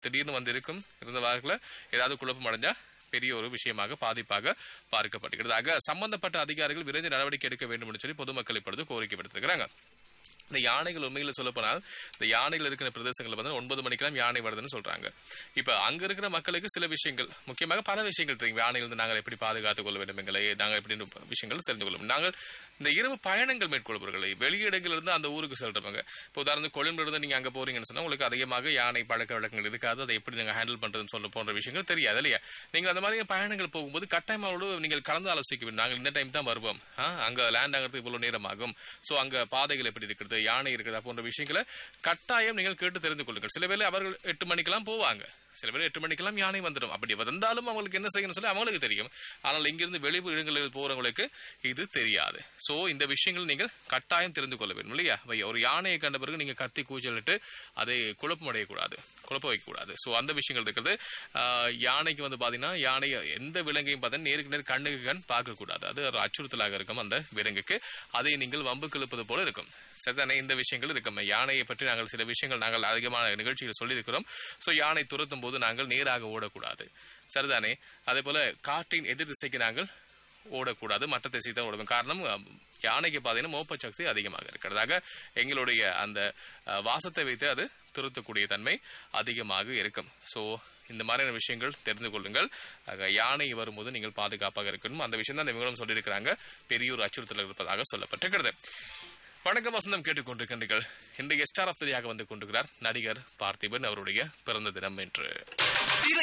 திடீர்னு வந்து இருக்கும் இருந்த வாரத்தில் ஏதாவது குழப்பம் அடைஞ்சா பெரிய ஒரு விஷயமாக பாதிப்பாக பார்க்கப்படுகிறது ஆக சம்பந்தப்பட்ட அதிகாரிகள் விரைந்து நடவடிக்கை எடுக்க வேண்டும் என்று சொல்லி பொதுமக்கள் இப்பொழுது கோரிக்கை விடுத்திருக்கிறாங்க இந்த யானைகள் உண்மையில சொல்ல போனால் இந்த யானைகள் இருக்கிற பிரதேசங்கள் வந்து ஒன்பது மணிக்கெல்லாம் யானை வருதுன்னு சொல்றாங்க இப்ப அங்க இருக்கிற மக்களுக்கு சில விஷயங்கள் முக்கியமாக பல விஷயங்கள் தெரியும் யானைகள் இருந்து நாங்கள் எப்படி பாதுகாத்துக் கொள்ள வேண்டும் எங்களை நாங்கள் எப்படி விஷயங்கள் தெரிந்து கொள்ளும் நாங்கள் இந்த இரவு பயணங்கள் மேற்கொள்பவர்களை வெளியிடங்கள் இருந்து அந்த ஊருக்கு செல்றவங்க இப்போ உதாரணத்துக்கு கொழும்புல இருந்து நீங்க அங்க போறீங்கன்னு சொன்னா உங்களுக்கு அதிகமாக யானை பழக்க வழக்கங்கள் இருக்காது அதை எப்படி நீங்க ஹேண்டில் பண்றதுன்னு சொல்ல போன்ற விஷயங்கள் தெரியாது இல்லையா நீங்க அந்த மாதிரி பயணங்கள் போகும்போது கட்டாயமாவோடு நீங்கள் கலந்து ஆலோசிக்க வேண்டும் நாங்கள் இந்த டைம் தான் வருவோம் ஆ, அங்க லேண்ட் ஆகிறதுக்கு இவ்வளவு நேரம் ஆகும் சோ அங்க பாதைகள் எப்படி இருக்கிறது யானை இருக்குதா போன்ற விஷயங்களை கட்டாயம் நீங்கள் கேட்டு தெரிந்து கொள்ளுங்கள் சில வேளை அவர்கள் எட்டு மணிக்கெல்லாம் போவாங்க சில பேர் எட்டு மணிக்கெல்லாம் யானை வந்துடும் அப்படி வந்தாலும் அவங்களுக்கு என்ன செய்யணும்னு சொல்லி அவங்களுக்கு தெரியும் ஆனால் இங்கிருந்து வெளி இடங்களில் போறவங்களுக்கு இது தெரியாது சோ இந்த விஷயங்கள் நீங்கள் கட்டாயம் தெரிந்து கொள்ள வேண்டும் இல்லையா அப்ப ஒரு யானையை கண்ட பிறகு நீங்க கத்தி கூச்சலிட்டு அதை குழப்பம் அடையக்கூடாது குழப்ப வைக்கக்கூடாது சோ அந்த விஷயங்கள் இருக்கிறது ஆஹ், யானைக்கு வந்து பாத்தீங்கன்னா யானை எந்த விலங்கையும் பார்த்தா நேருக்கு நேர் கண்ணுக்கு கண் பார்க்கக்கூடாது அது ஒரு அச்சுறுத்தலாக இருக்கும் அந்த விலங்குக்கு அதை நீங்கள் வம்புக்கு இழுப்பது போல இருக்கும் சரிதானே இந்த விஷயங்கள் இருக்கும் யானையை பற்றி நாங்கள் சில விஷயங்கள் நாங்கள் அதிகமான நிகழ்ச்சிகள் சொல்லியிருக்கிறோம் ஸோ யானை துரத்தும் போது நாங்கள் நேராக ஓடக்கூடாது சரிதானே அதே போல காற்றின் எதிர் திசைக்கு நாங்கள் ஓடக்கூடாது மற்ற திசை தான் ஓடுவோம் காரணம் அஹ், யானைக்கு பார்த்தீங்கன்னா மோப்ப சக்தி அதிகமாக இருக்கிறதாக எங்களுடைய அந்த அஹ், வாசத்தை வைத்து அது துரத்தக்கூடிய தன்மை அதிகமாக இருக்கும் ஸோ இந்த மாதிரியான விஷயங்கள் தெரிந்து கொள்ளுங்கள் ஆக, யானை வரும்போது நீங்கள் பாதுகாப்பாக இருக்கணும் அந்த விஷயம் தான் இவங்களும் சொல்லியிருக்கிறாங்க பெரிய ஒரு அச்சுறுத்தல் இருப்பதாக சொல்லப்பட்டிருக்கிறது வணக்கம் வசந்தம் கேட்டுக்கொண்டிருக்கின்றீர்கள் இன்றைய ஸ்டார் ஆஃப் த டேயாக வந்து கொண்டிருக்கிறார் நடிகர் பார்த்திபன் அவருடைய பிறந்த தினம் என்று